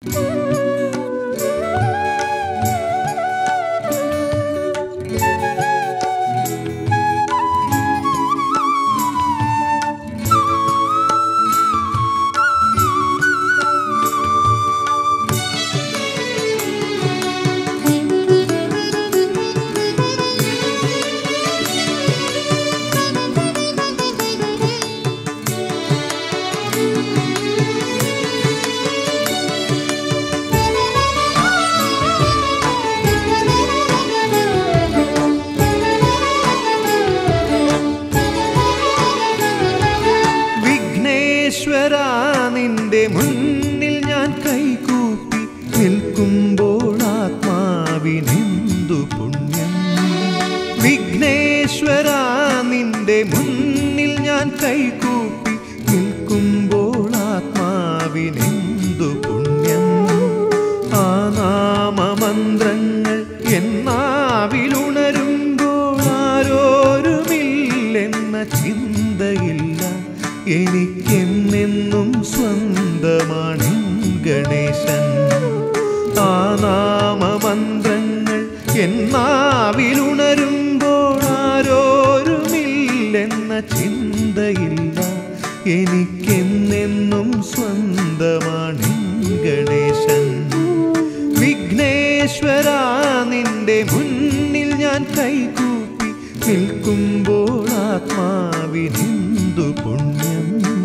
വിഘ്നേശ്വര നിന്റെ മുന്നിൽ ഞാൻ കൈകൂപ്പി നിൽക്കുമ്പോൾ ആത്മാവിനെന്തു പുണ്യം വിഘ്നേശ്വര നിന്റെ മുന്നിൽ ഞാൻ കൈകൂപ്പി നിൽക്കുമ്പോൾ ആത്മാവിനെന്തു പുണ്യം ആ നാമമന്ത്രങ്ങൾ എന്നാവിലുണരുമ്പോൾ ആരോരുമില്ലെന്ന ചിന്തയില്ല എനിക്കെന്നെന്നും സ്വന്തമാണ് ഗണേശൻ ആ നാമമന്ത്രങ്ങൾ എന്നാവിലുണരുമ്പോൾ ആരോരുമില്ലെന്ന ചിന്തയില്ല എനിക്കെന്നെന്നും സ്വന്തമാണ് ഗണേശൻ വിഘ്നേശ്വര നിന്റെ മുന്നിൽ ഞാൻ കൈകൂപ്പി നിൽക്കുമ്പോൾ ആത്മാവിനെന്തു പുണ്യം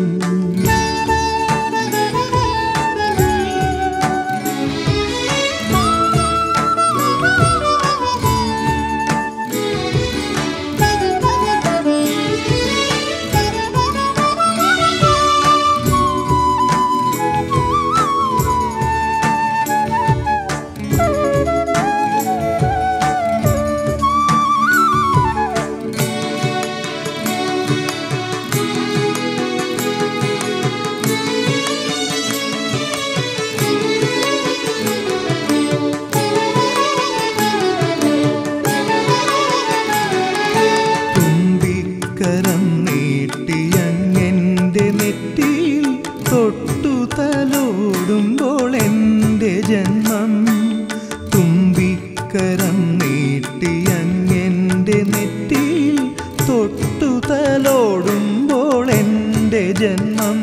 തുമ്പിക്കരം നീട്ടിയങ്ങെൻ്റെ നെറ്റിയിൽ തൊട്ടു തലോടുമ്പോൾ എൻ്റെ ജന്മം തുമ്പിക്കരം നീട്ടിയങ്ങെൻ്റെ നെറ്റിയിൽ തൊട്ടു തലോടുമ്പോൾ എൻ്റെ ജന്മം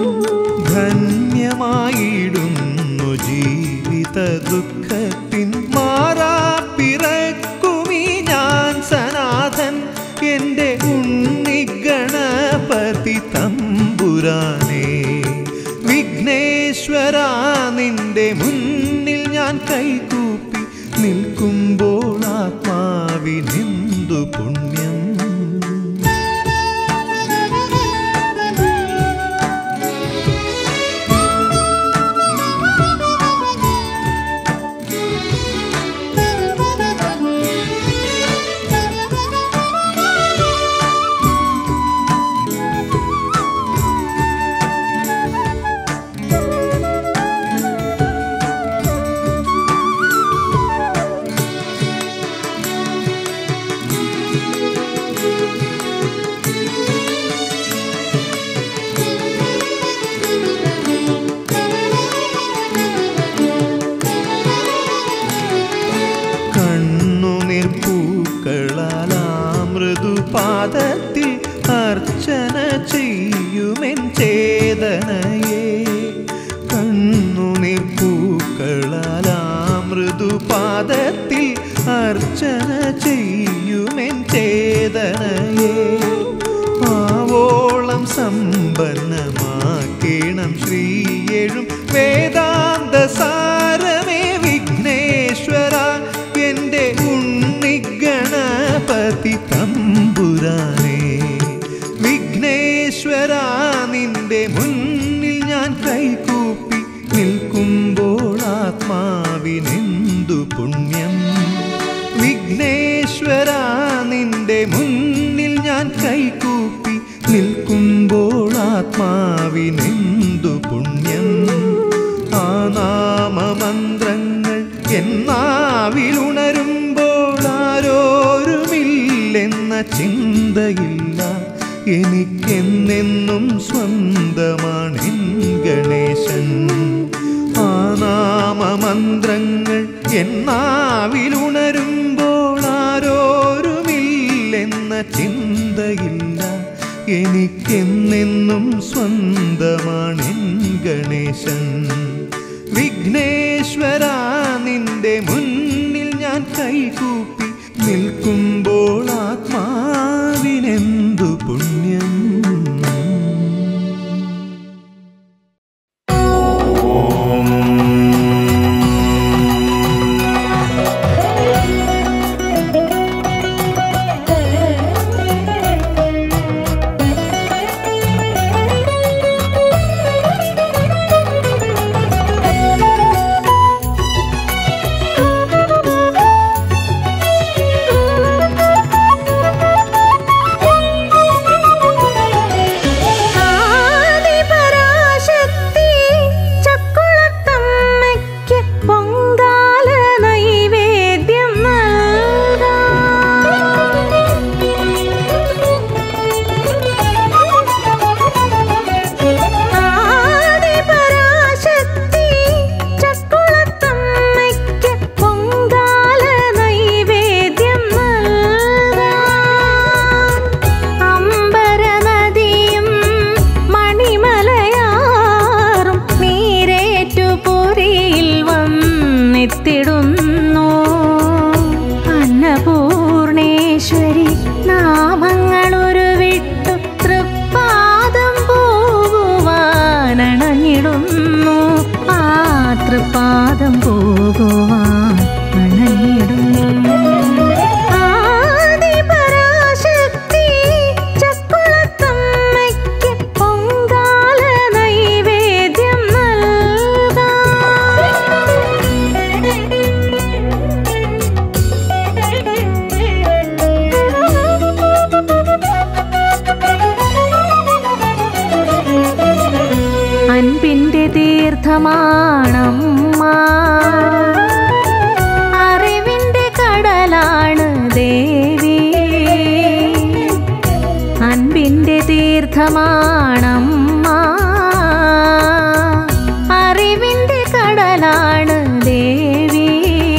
ധന്യമായിടുന്നു ജീവിത ദുഃഖത്തിൻ മാറാപ്പിറക്കുമീ ഞാൻ സനാഥൻ എൻ്റെ ഉണ്ണിഗണപതി തമ്പുരാനേ വിഘ്നേശ്വര നിന്റെ മുന്നിൽ ഞാൻ കൈകൂപ്പി നിൽക്കുമ്പോൾ ആത്മാവിനെന്തു പുണ്യം കണ്ണുനീർ പൂക്കളാലാ മൃദുപാദത്തിൽ അർച്ചന ചെയ്യുമെൻ ചേതനയെ കണ്ണുനീർ പൂക്കളാലാ മൃദുപാദത്തിൽ അർച്ചന ചെയ്യുമെൻ ചേതനയെ ആവോളം സമ്പന്നമാക്കേണം ശ്രീയെഴും വേദാന്ത സാരമേ വിഘ്നേശ്വര എൻ്റെ ഉണ്ണിഗണപതി തമ്പുരാനേ വിഘ്നേശ്വര നിന്റെ മുന്നിൽ ഞാൻ കൈകൂപ്പി നിൽക്കുമ്പോൾ ആത്മാവിനെന്തു പുണ്യം വിഘ്നേശ്വര നിന്റെ മുന്നിൽ ഞാൻ കൈകൂപ്പി നിൽക്കുമ്പോൾ ആത്മാവിനെന്തു പുണ്യം ആ നാമമന്ത്രങ്ങൾ എന്നാവിലുണരുമ്പോൾ ആരോരുമില്ലെന്ന ചിന്തയില്ല എനിക്കെന്നെന്നും സ്വന്തമാണ് ഗണേശൻ ആ നാമ നാമമന്ത്രങ്ങൾ എന്നാവിലുണരുമ്പോൾ ആരോരുമില്ലെന്ന ചിന്തയില്ല എനിക്കെന്നെന്നും സ്വന്തമാണെൻ ഗണേശൻ വിഘ്നേശ്വര നിന്റെ മുന്നിൽ ഞാൻ കൈകൂപ്പി നിൽക്കുമ്പോൾ ആത്മാവിനെന്തു പുണ്യം ആദിപരാശക്തി ചക്കുളത്തമ്മയ്ക്ക് പൊങ്കാല നൈവേദ്യം നൽകാം. ആദിപരാശക്തി ചക്കുളത്തമ്മയ്ക്ക് പൊങ്കാല നൈവേദ്യം നൽകാം. അമ്പരനദിയും മണിമലയാറും നീരേറ്റുപുരിയിൽ വന്നെത്തിടുന്നു അന്നപൂർണേശ്വരി നാമങ്ങളുരുവിട്ടു തൃപ്പാദം പോകുവാനണഞ്ഞിടുന്നു ആ തൃപ്പാദം പോകുവാൻ അണഞ്ഞിടുന്നു ആദിപരാശക്തി ചക്കുളത്തമ്മയ്ക്ക് പൊങ്കാല നൈവേദ്യം നൽകാം അൻപിന്റെ തീർത്ഥമാണമ്മ അറിവിന്റെ കടലാണ് ദേവി അൻപിന്റെ തീർത്ഥമാണമ്മ അറിവിന്റെ കടലാണ് ദേവി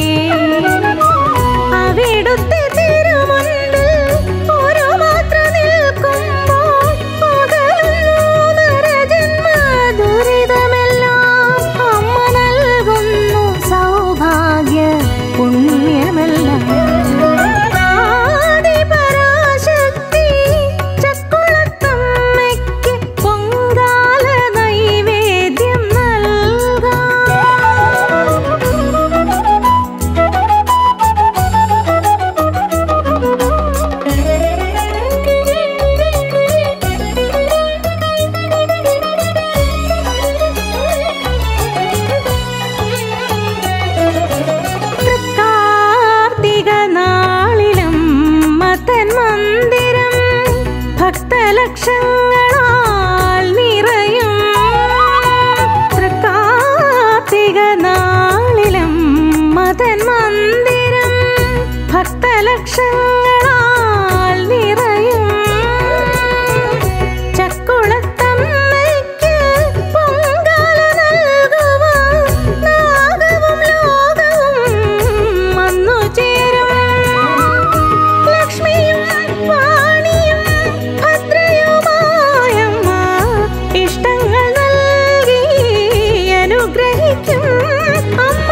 അവിടുത്തെ തിരുമുൻപിൽ ഒരു മാത്ര നിൽക്കുമ്പോൾ പകരുന്നു നരജന്മ ദുരിതമെല്ലാം അമ്മ നൽകുന്നു സൗഭാഗ്യ പുണ്യമെല്ലാം ആദിപരാശക്തി ചക്കുളത്തമ്മയ്ക്ക് പൊങ്കാല നൈവേദ്യം കാർത്തിക നാളിലും മതൻ മന്ദിരം ഭക്തലക്ഷങ്ങളാൽ നിറയും തൃക്കാർത്തിക നാളിലും മതൻ മന്ദിരം ഭക്തലക്ഷങ്ങളാൽ നിറയും ചക്കുളത്തമ്മയ്ക്ക് പൊങ്കാല നൽകുവാൻ നാഗവും ലോകവും വന്നു ചേരും ലക്ഷ്മിയും വാണിയും ഭദ്രയുമായമ്മ ഇഷ്ടങ്ങൾ നൽകി അനുഗ്രഹിക്കും അമ്മ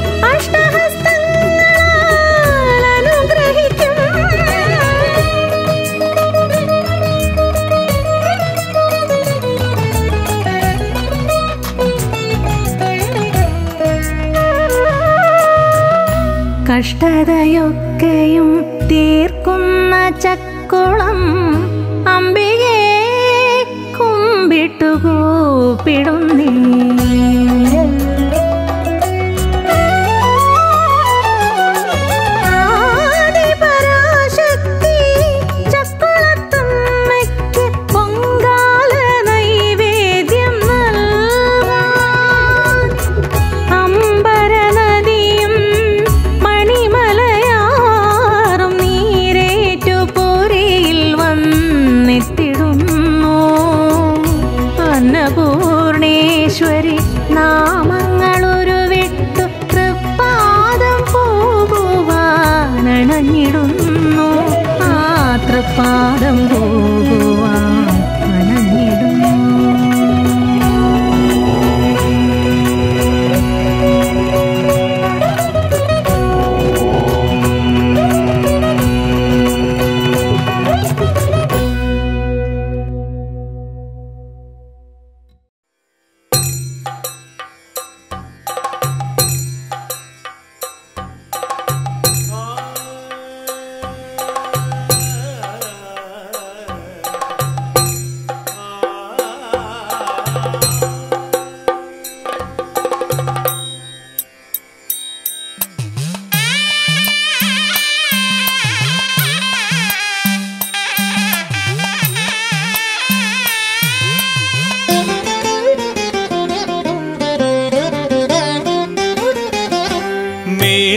അഷ്ടഹസ്തങ്ങളാൽ അനുഗ്രഹിക്കും കഷ്ടതയൊക്കെയും തീർക്കുന്ന ചക്കുളം അംബികെ കുമ്പിട്ടു കൂപ്പിടുന്നേ ആദിപരാശക്തി ചക്കുളത്തമ്മയ്ക്ക് പൊങ്കാല നൈവേദ്യം നൽകാം അമ്പരനദിയും മണിമലയാറും നീരേറ്റുപുരിയിൽ വന്നെത്തിടുന്നു അന്നപൂർണേശ്വരി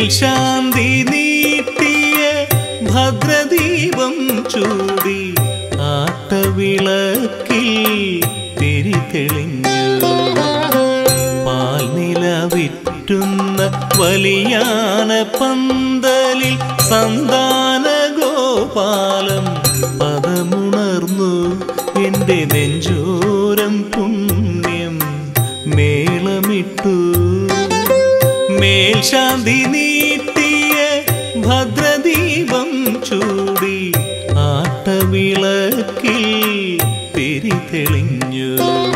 മേൽശാന്തി നീട്ടിയ ഭദ്രദീപം ചൂടി ആട്ടവിളക്കിൽ തിരി തെളിഞ്ഞു പാൽനില വിറ്റുന്ന വലിയാന പന്തലിൽ സന്താന ഗോപാലം പദമുണർന്നു എൻ്റെ നെഞ്ചോരം പുണ്യം മേളമിട്ടു മേൽശാന്തി നീട്ടിയ ഭദ്രദീപം ചൂടി ആട്ടവിളക്കിൽ തിരി തെളിഞ്ഞു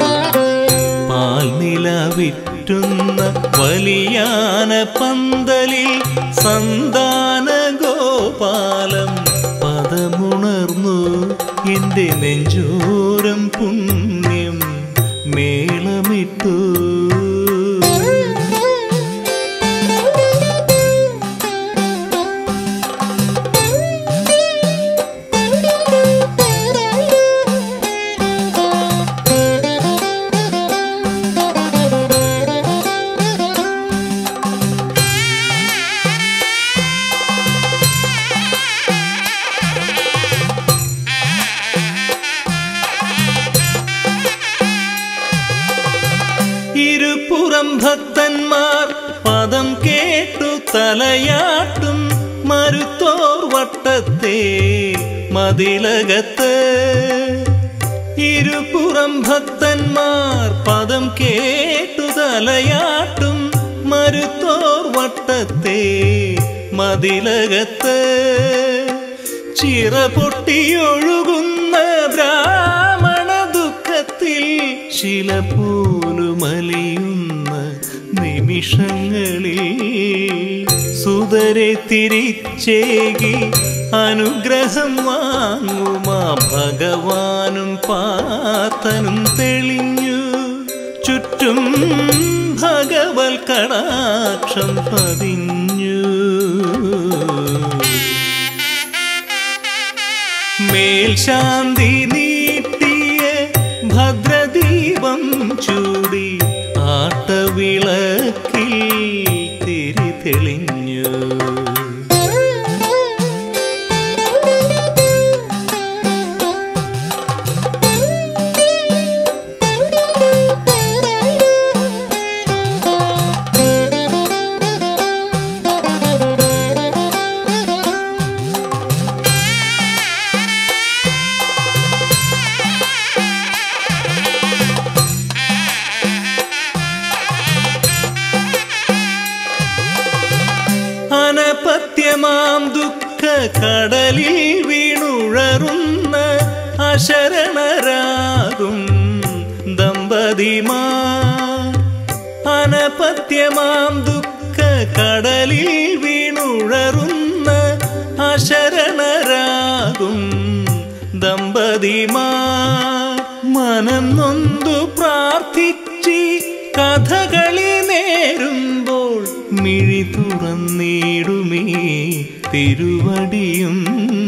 പാൽനില വിറ്റുന്ന വലിയാന പന്തലിൽ സന്താന ഗോപാലം പദമുണർന്നു എൻ്റെ നെഞ്ചോരം പുണ്യം മേളമിട്ടു ഇരുപുറം ഭക്തന്മാർ പദം കേട്ടു തലയാട്ടും മരുത്തോർ വട്ടത്തെ മതിലകത്ത് ഇരുപുറം ഭക്തന്മാർ പദം കേട്ടു തലയാട്ടും മരുത്തോർ വട്ടത്തെ മതിലകത്ത് ചിറ പൊട്ടിയൊഴുകുന്ന ബ്രാഹ്മണ ദുഃഖത്തിൽ ശില പോലുമലിയുന്ന നിമിഷങ്ങളിൽ സുതരെ തിരിച്ചേകി അനുഗ്രഹം വാങ്ങുമാ ഭഗവാനും പാത്തനും തെളിഞ്ഞു ചുറ്റും ഭഗവൽ കടാക്ഷം പതിഞ്ഞു മേൽശാന്തി നീട്ടിയ ഭദ്രദീപം ചൂടി ആട്ടവിളക്കിൽ തിരി തെളിഞ്ഞു അനപത്യമാം ദുഃഖ കടലിൽ വീണുഴറുന്ന അശരണരാകും ദമ്പതിമാർ അനപത്യമാം ദുഃഖ കടലിൽ വീണുഴറുന്ന അശരണരാകും ദമ്പതിമാർ മനം നൊന്തു പ്രാർത്ഥിച്ച് കഥകളി നേരുമ്പോൾ മിഴി തുറന്നിടുമേ തിരുവടിയും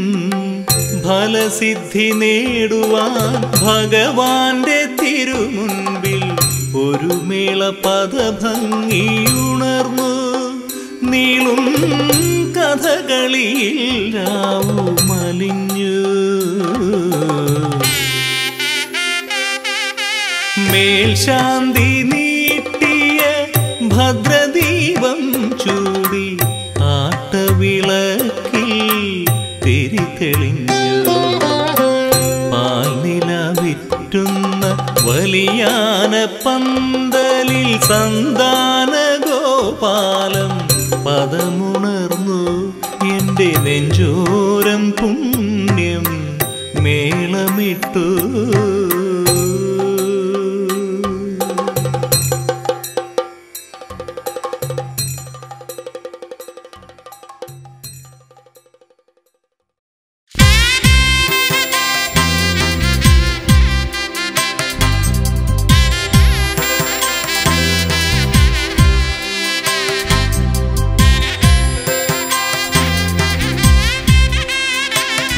ഫലസിദ്ധി നേടുവാൻ ഭഗവാന്റെ തിരുമുൻപിൽ ഒരു മേള പദഭംഗിയുണർന്നു നീളും കഥകളിയിൽ രാവു മലിഞ്ഞു മേൽശാന്തി നീട്ടിയ ഭദ്രദീപം ചൂടി ആട്ടവിളക്കിൽ തിരി തെളിഞ്ഞു പാൽനില വിറ്റുന്ന വലിയാന പന്തലിൽ സന്താന ഗോപാലം പദമുണർന്നു എൻ്റെ നെഞ്ചോരം പുണ്യം മേളമിട്ടു ും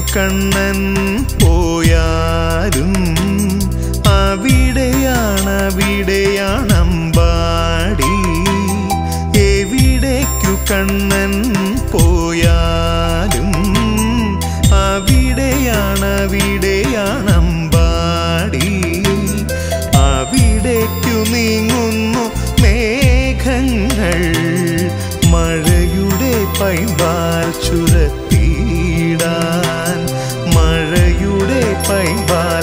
കണ്ണൻ പോയാലും അവിടെയാണ് അവിടെയാണ് അമ്പാടി എവിടേക്കു കണ്ണൻ പോയാലും അവിടെയാണ് അവിടെയാണ് അമ്പാടി അവിടേക്കു നീങ്ങുന്നു മേഘങ്ങൾ മഴയുടെ പൈമ്പാൽ ചുരത്തിയിടാൻ മഴയുടെ പൈമ്പാൽ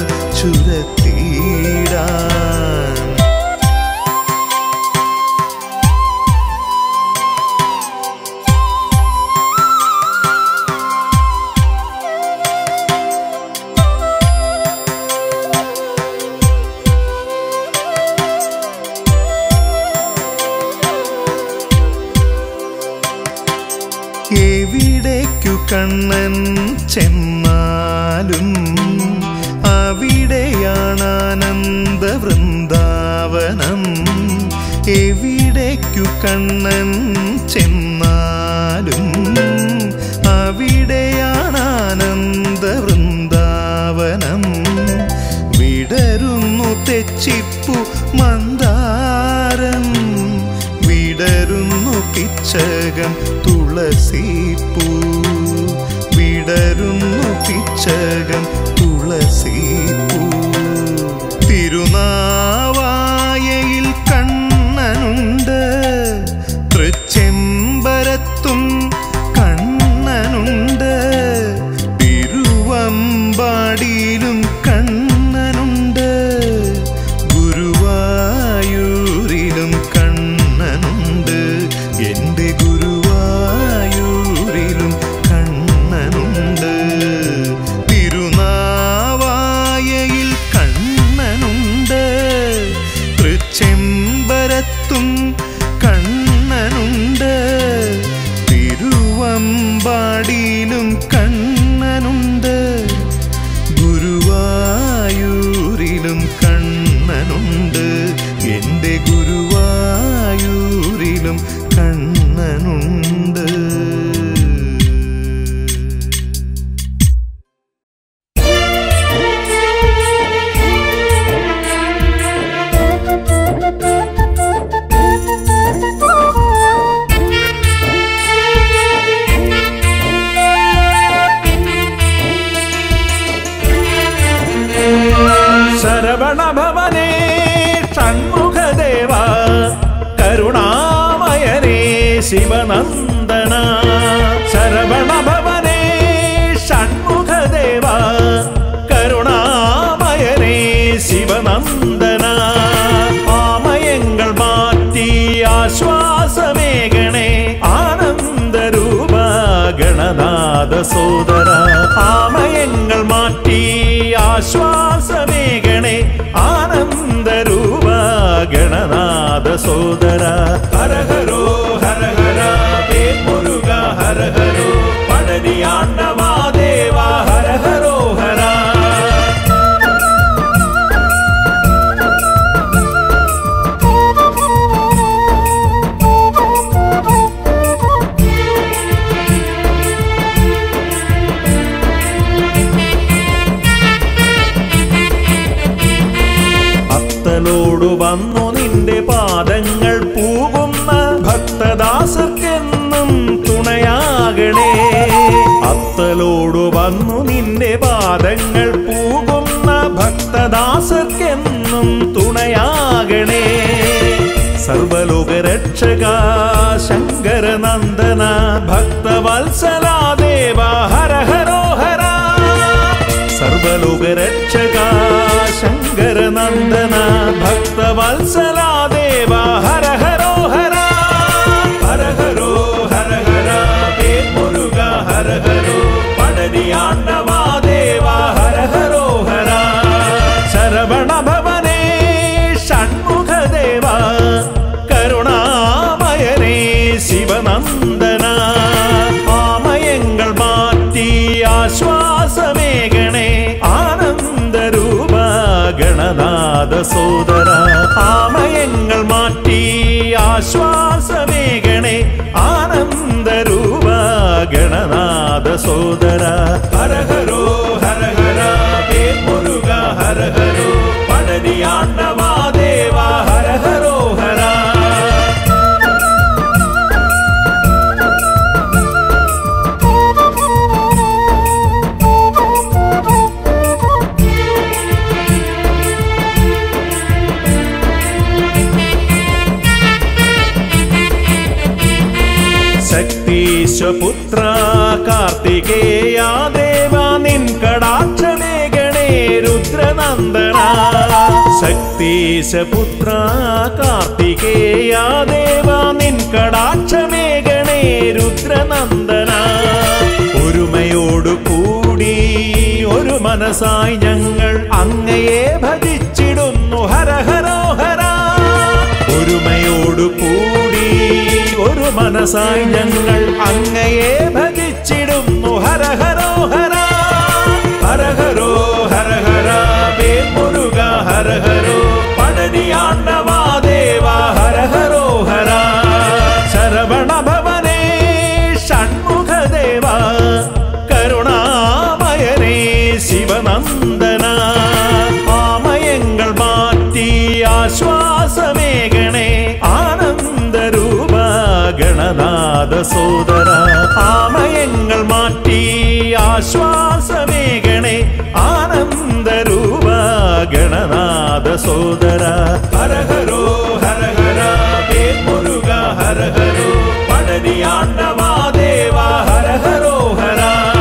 ചുരത്തിയിടാൻ എവിടേക്കു കണ്ണൻ ചെന്നാലും അവിടെയാണ് ആനന്ദ വൃന്ദാവനം എവിടേക്കു കണ്ണൻ ചെന്നാലും അവിടെയാണ് ആനന്ദ വൃന്ദാവനം വിടരുന്നു തെച്ചിപ്പു മന്ദാരം വിടരുന്നു പിച്ചകം തുളസിപ്പൂ വിടരുന്നു പിച്ചകം തുളസിപ്പൂ തിരുനാവായയിൽ കണ്ണനുണ്ട് തൃച്ചെമ്പരത്തും കണ്ണനുണ്ട് തിരുവമ്പാടിയിലും കണ്ണനുണ്ട് ഗുരുവായൂരിലും കണ്ണനുണ്ട് എൻ്റെ ഗുരുവായൂരിലും കണ്ണനുണ്ട് തിരുനാവായയിൽ കണ്ണനുണ്ട് തൃച്ചെമ്പരത്തും കണ്ണനുണ്ട് തിരുവമ്പാടിയിലും കണ്ണനുണ്ട് ഗുരുവായൂരിലും കണ്ണനുണ്ട് എൻ്റെ ഗുരുവായൂരിലും കണ്ണനുണ്ട് ശരവണഭവനേ ഷൺമുഖദേവ കരുണാമയനേ ശിവനന്ദന ശരവണഭവനേ ഷൺമുഖദേവ കരുണാമയനേ ശിവനന്ദന ആമയങ്ങൾ മാറ്റി ആശ്വാസമേകണേ ആനന്ദരൂപ ഗണനാഥ സോദര ആമയങ്ങൾ മാറ്റി ആശ്വാസമേകണേ ആനന്ദരൂപ ഗണനാഥ സോദര ഹരഹരോ ഹരഹര മുരുക ഹരഹരോ പടനിയാണ്ടവാ ദേവ ഹരഹരോ ഹര അത്തലോടു വന്നു നിന്റെ പാദങ്ങൾ പൂകുന്ന ഭക്തദാസർക്കെന്നും തുണയാകണേ അത്തലോടു വന്നു നിന്റെ പാദങ്ങൾ പൂകുന്ന ഭക്തദാസർക്കെന്നും തുണയാകണേ സർവലോകരക്ഷക ശങ്കരനന്ദന ഭക്തവത്സലാ ദേവ ഹര ഹരോ ഹര സർവലോകരക്ഷക ശങ്കരനന്ദന ഭക്തവത്സലാ ദേവ ഹര ഹരോ ഹര ഹര ഹരോ ഹര ഹര ഹേ മുരുക ഹര ഹരോ പടനിയാണ്ടവാ ദേവ ഹര ഹരോ ഹര ശരവണ ഭവനേ ഷൺമുഖദേവ കരുണാമയനേ ശിവനന്ദന ആമയങ്ങൾ മാറ്റി ആശ്വാസമേകണേ ആനന്ദരൂപ ഗണനാഥ സോദര ആമയങ്ങൾ മാറ്റി ആശ്വാസമേകണേ ആനന്ദരൂപ ഗണനാഥ സോദര ഹരഹരോ ഹരഹര മുരുക ഹരഹരോ പടനിയാണ്ടവാ ദേവ ഹരഹരോ ഹര ശക്തീശപുത്ര കാർത്തികേയ ദേവ നിൻ കടാക്ഷമേ ഗണേ രുദ്രനന്ദന ശക്തീശപുത്ര കാർത്തികേയ ദേവ നിൻ കടാക്ഷമേ ഗണേ രുദ്രനന്ദന ഒരുമയോടു കൂടി ഒരു മനസ്സായി ഞങ്ങൾ അങ്ങയെ ഭജിച്ചിടുന്നു ഹരഹരോ ഹര ഒരുമയോടു കൂടി ഒരു മനസ്സായി ഞങ്ങൾ അങ്ങയെ ഭജിച്ചിടുന്നു ഹരഹരോ ഹര ഹരഹരോ ഹരഹര മുരുക ഹരഹരോ പടനിയാണ്ടവാ ദേവ ഹരഹരോ ഹര ശരവണ ഭവനേ ഷൺമുഖദേവ കരുണാമയനേ ശിവനന്ദന ആമയങ്ങൾ മാറ്റി ആശ്വാസമേകണേ ആനന്ദരൂപ ഗണനാഥ സോദര ആമയങ്ങൾ മാറ്റി ആശ്വാസമേകണേ ആനന്ദരൂപ ഗണനാഥ സോദര ഹരഹരോ ഹരഹര മുരുക ഹരഹരോ പടനിയാണ്ടവാ ദേവ ഹരഹരോ ഹര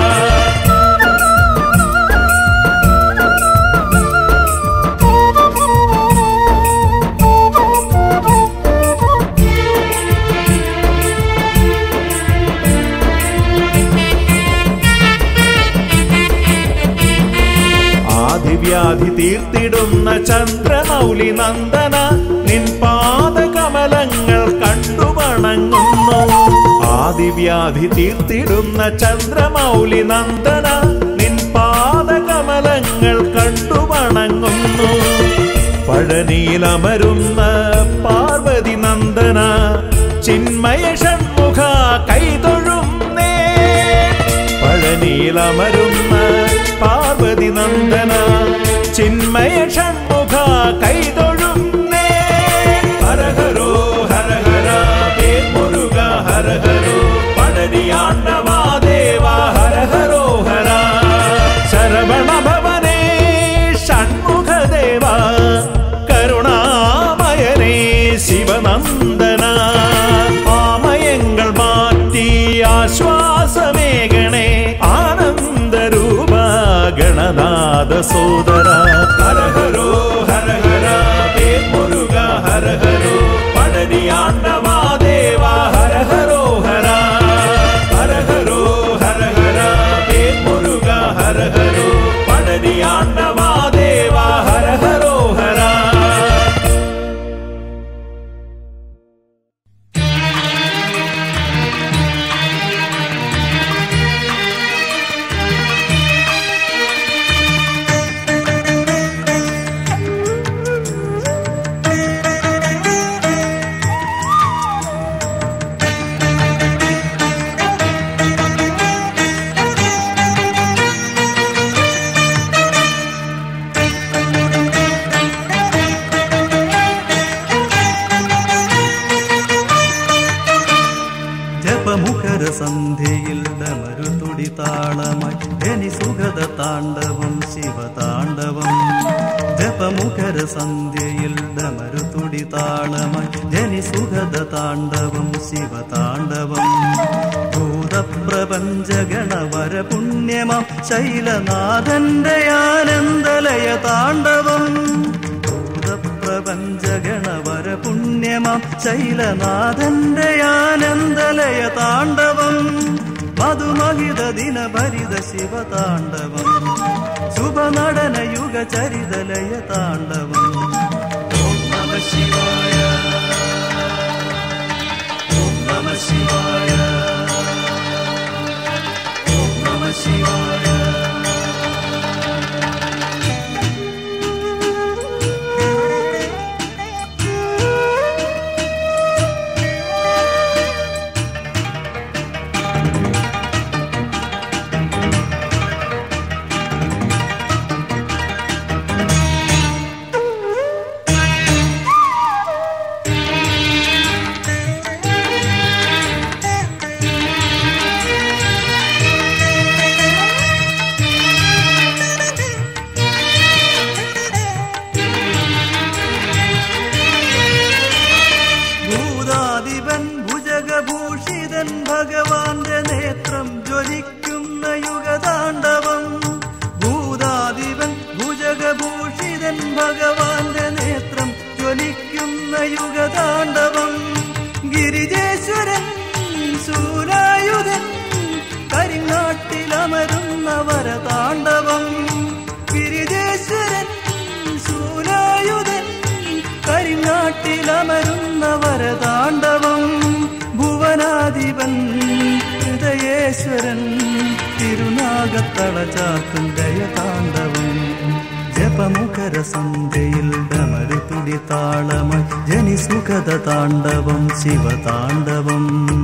ആദിവ്യാധി തീർത്തിടുന്ന ചന്ദ്രമൗലി നന്ദന നിൻ പാദകമലങ്ങൾ കണ്ടു വണങ്ങുന്നു ആദിവ്യാധി തീർത്തിടുന്ന ചന്ദ്രമൗലി നന്ദന നിൻ പാദകമലങ്ങൾ കണ്ടു വണങ്ങുന്നു പഴനിയിലമരുന്ന പാർവതി നന്ദന ചിന്മയ ഷൺമുഖ കൈതൊഴുന്നേ പഴനിയിലമരുന്ന പാർവതി നന്ദന ചിന്മയ ഷൺമുഖ കൈതൊഴുന്നേ ഹരഹരോ ഹരഹര മുരുക ഹരഹരോ പടനിയാണ്ടവാ ദേവ ഹരഹരോ ഹര ശരവണ ഭവനേ ഷൺമുഖദേവ കരുണാമയനേ ശിവനന്ദന ആമയങ്ങൾ മാറ്റി ആശ്വാസമേകണേ ആനന്ദരൂപ ഗണനാഥ സോദര ഹരഹരോ ഹരഹര മുരുക ഹരഹരോ പടനിയാണ്ടവാ ദേവ ഹരഹരോ ഹര ഹരഹരോ ഹരഹര മുരുക ഹരഹരോ പടനിയാണ്ടവാ ദേവ ഹരഹരോ ഹര ജപമുഖര സന്ധ്യയിൽ ഡമരുതുടി താളമായി ധനി സുഗത താണ്ഡവം ശിവതാണ്ഡവം ജപമുഖര സന്ധ്യയിൽ ഡമരുതുടി താളമായി ധനി സുഗത താണ്ഡവം ശിവതാണ്ഡവം ഭൂതപ്രപഞ്ചഗണവര പുണ്യമം ശൈലനാഥന്റെ ആനന്ദലയ താണ്ഡവം പ്രപഞ്ചഗണവര പുണ്യമം ശൈലനാഥന്റെ ആനന്ദലയ താണ്ഡവം മധുമഹിത ദിനഭരിത ശിവതാണ്ഡവം ശുഭനടന യുഗ ചരിതലയ താണ്ഡവം ഓം നമ ശിവായ ഓം നമ ശിവായ ഓം നമ ശിവായ ഗിരിജൻ ഭഗവാന്റെ നേത്രം ജ്വലിക്കുന്ന യുഗതാണ്ഡവം ഗിരിജേശ്വരൻ ശൂലായുധൻ കരിങ്ങാട്ടിലമരുന്ന വരതാണ്ഡവം ഗിരിജേശ്വരൻ ശൂലായുധൻ കരിങ്ങാട്ടിലമരുന്ന വരതാണ്ഡവം ഭുവനാധിപൻ ഹൃദയേശ്വരൻ തിരുനാഗത്തള ചാത്തും ജയതാണ്ഡവം ജപമുഖര സന്ധ്യയിൽ ഡമരുതുടി താളമായി ജനിസുഖത താണ്ഡവം ശിവതാണ്ഡവം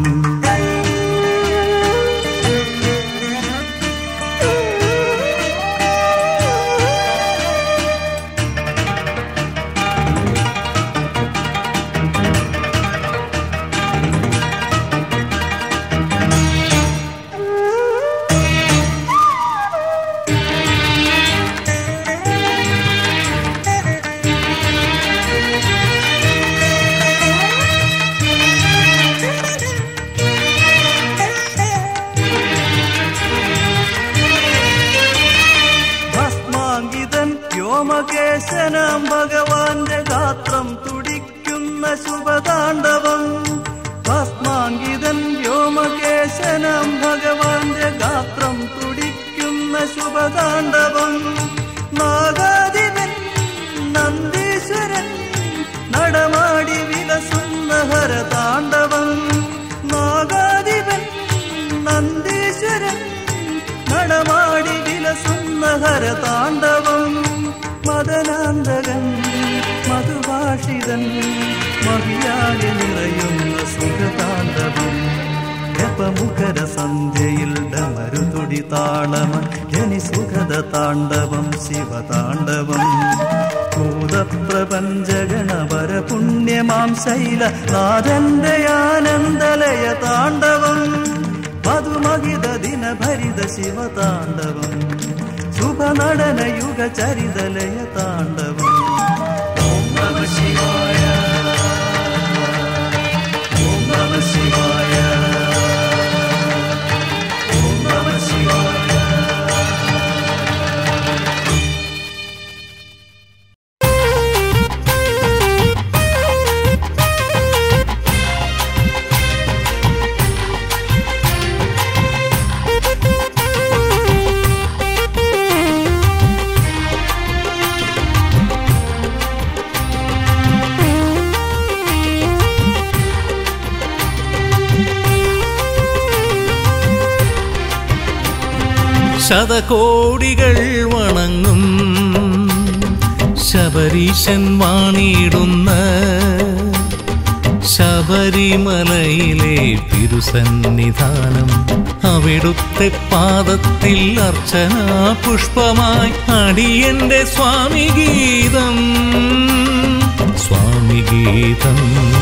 ഭസ്മാങ്കിതൻ വ്യോമകേശനാം ഭഗവാന്റെ ഗാത്രം തുടിക്കുന്ന ശുഭതാണ്ഡവം ഭസ്മാങ്കിതൻ വ്യോമകേശനാം ഭഗവാന്റെ ഗാത്രം തുടിക്കുന്ന ശുഭതാണ്ഡവം നാഗാധിപൻ നന്ദീശ്വരൻ നടമാടി വിലസുന്ന ഹരതാണ്ഡവം നാഗാധിപൻ നന്ദീശ്വരൻ നടമാടി വിലസുന്ന ഹരതാണ്ഡവം മദനാന്തകൻ മധുഭാഷിതൻ മഹിയാകെ നിറയുന്ന സുഖതാണ്ഡവം ജപമുഖര സന്ധ്യയിൽ ഡമരുതുടി താളമ ജനി സുഖത താണ്ഡവം ശിവതാണ്ഡവം ഭൂതപ്രപഞ്ചഗണപര പുണ്യമാം ശൈല നാഥന്റെ ആനന്ദലയ താണ്ഡവം മധുമഹിത ദിനഭരിത ശിവതാണ്ഡവം ശുഭനടന യുഗ ചരിതലയ താണ്ഡവം ഓം നമ ശിവായ ഓം നമ ശിവായ ഓം നമ ശിവായ ശതകോടികൾ വണങ്ങും ശബരീശൻ വാണിടുന്ന ശബരിമലയിലെ തിരുസന്നിധാനം അവിടുത്തെ പാദത്തിൽ അർച്ചന പുഷ്പമായി അടിയന്റെ സ്വാമി ഗീതം സ്വാമി ഗീതം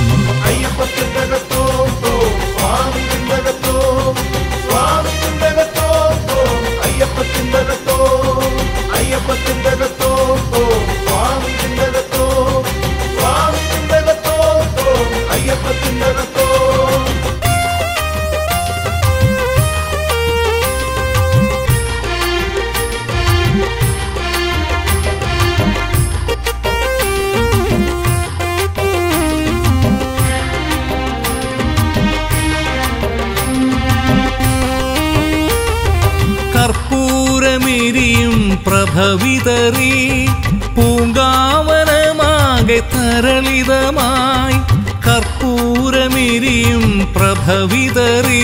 കർപ്പൂരമിരിയും പ്രഭവിതറി പൂങ്കാവനമാകെ തരളിതമായി കർപ്പൂരമിരിയും പ്രഭവിതറി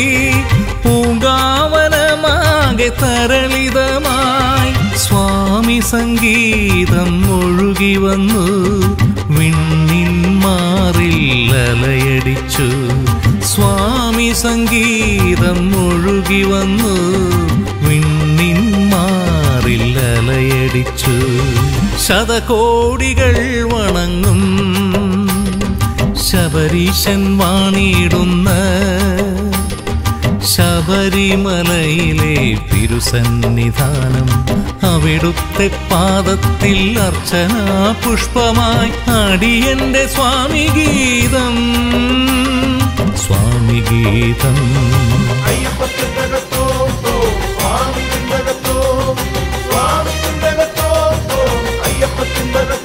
പൂങ്കാവനമാകെ തരളിതമായി സ്വാമി സംഗീതം ഒഴുകി വന്നു വിണ്ണിൻ മാറിൽ അലയടിച്ചു സ്വാമി സംഗീതം ഒഴുകി വന്നു വിണ്ണിൻ മാറിൽ അലയടിച്ചു ശതകോടികൾ വണങ്ങും ശബരീശൻ വാണിടുന്ന ശബരിമലയിലെ തിരുസന്നിധാനം അവിടുത്തെ പാദത്തിൽ അർച്ചന പുഷ്പമായി അടിയന്റെ സ്വാമി ഗീതം സ്വാമി ഗീതം അയ്യപ്പത്തിൻ്റെ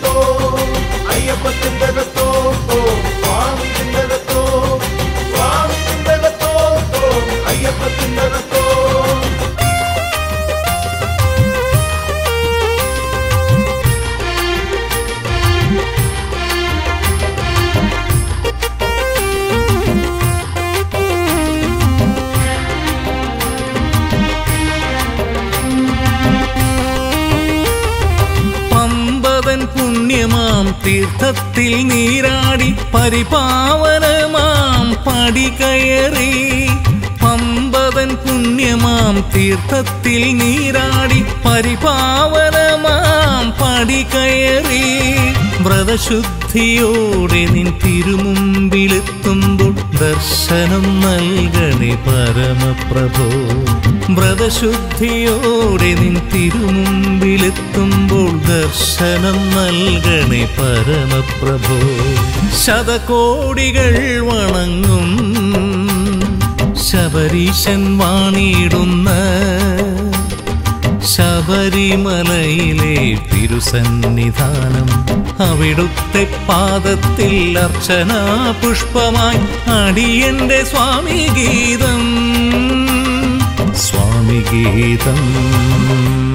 പുണ്യമാം തീർത്ഥത്തിൽ നീരാടി പരിപാവനമാം പടി കയറി പമ്പതൻ പുണ്യമാം തീർത്ഥത്തിൽ നീരാടി പരിപാവനമാം പടി കയറി വ്രതശുദ്ധിയോടെ നിൻ തിരുമുമ്പിലെത്തുമ്പോൾ ദർശനം നൽകണേ പരമപ്രഭോ വ്രതശുദ്ധിയോടെ നിൻ തിരുമുമ്പിലെത്തുമ്പോൾ ദർശനം നൽകണേ പരമപ്രഭോ ശതകോടികൾ വണങ്ങും ശബരീശൻ വാണിടുന്ന ശബരിമലയിലെ തിരുസന്നിധാനം അവിടുത്തെ പാദത്തിൽ അർച്ചന പുഷ്പമായി അടിയന്റെ സ്വാമി ഗീതം സ്വാമി ഗീതം